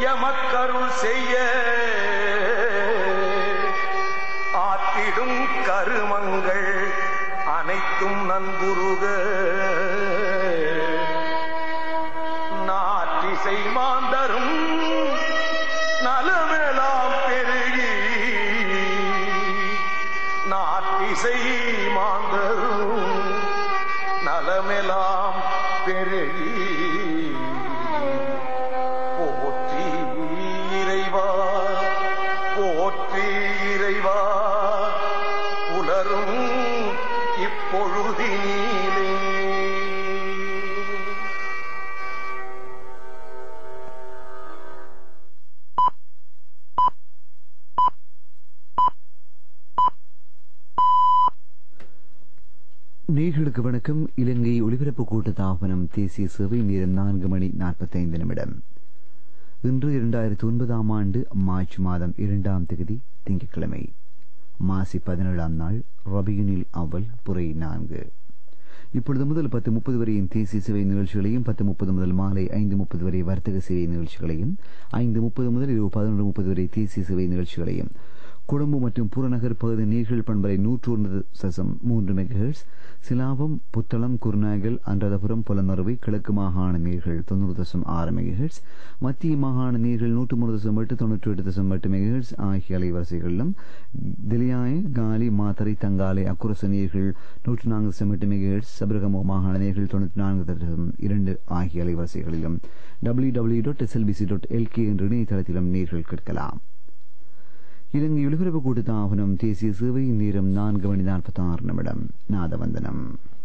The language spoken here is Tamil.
எமக்கருள் செய்ய ஆற்றிடும் கருமங்கள் அனைத்தும் நன்புருக நாற்றிசை மாந்தரும் நலமெலாம் பெருகி நாட்டிசை மாந்தரும் நலமெலாம் பெருகி போற்றி இறைவா போற்றி இறைவா புலரும் இப்பொழுதினிலே நேர்களுக்கு வணக்கம் இலங்கை ஒலிபரப்பு கூட்டத்தாபனம் தேசிய சேவை நேரம் நான்கு மணி நாற்பத்தைந்து நிமிடம் இன்று இரண்டாயிரத்தி ஒன்பதாம் ஆண்டு மார்ச் மாதம் இரண்டாம் தேதி திங்கட்கிழமை மாசி பதினேழாம் நாள் ரபியுனில் அவல் புரை நான்கு இப்பொழுது முதல் பத்து முப்பது வரையின் தேசிய சேவை நிகழ்ச்சிகளையும் பத்து முப்பது முதல் மாலை ஐந்து முப்பது வரை வர்த்தக சேவை நிகழ்ச்சிகளையும் ஐந்து முப்பது முதல் இரவு பதினொன்று முப்பது வரை தேசிய சேவை நிகழ்ச்சிகளையும் கொழும்பு மற்றும் புறநகர் பகுதி நீர்கள் பண்பலை நூற்று ஒன்று சசம் மூன்று மெகஹெர்ட்ஸ் சிலாபம் புத்தளம் குருநாகல் அன்றதபுரம் புலனறுவை கிழக்கு மாகாண நீர்கள் தொண்ணூறு தசம் ஆறு மெகஹெர்ட்ஸ் மத்திய மாகாண நீர்கள் நூற்று மூணு தசம் எட்டு தொன்னூற்றி எட்டு தசம் எட்டு மெகஹெர்ட்ஸ் ஆகிய அலைவரிசைகளிலும் திலியாய காலி மாத்தரை தங்காலை அக்குரச நீர்கள் நூற்று நான்கு தசம் எட்டு மெகஹெர்ட்ஸ் சபரகமோ மாகாண நீர்கள் தொன்னூற்றி நான்கு தசம் இரண்டு ஆகிய அலைவரிசைகளிலும் W W dot SLBC dot LK என்ற இணையதளத்திலும் நீர்கள் கேட்கலாம் இலங்கை ஒலிபரப்பு கூட்டத்தாகனம் தேசிய சேவை நேரம் நான்கு மணி நாற்பத்தி ஆறு நிமிடம் நாதவந்தனம்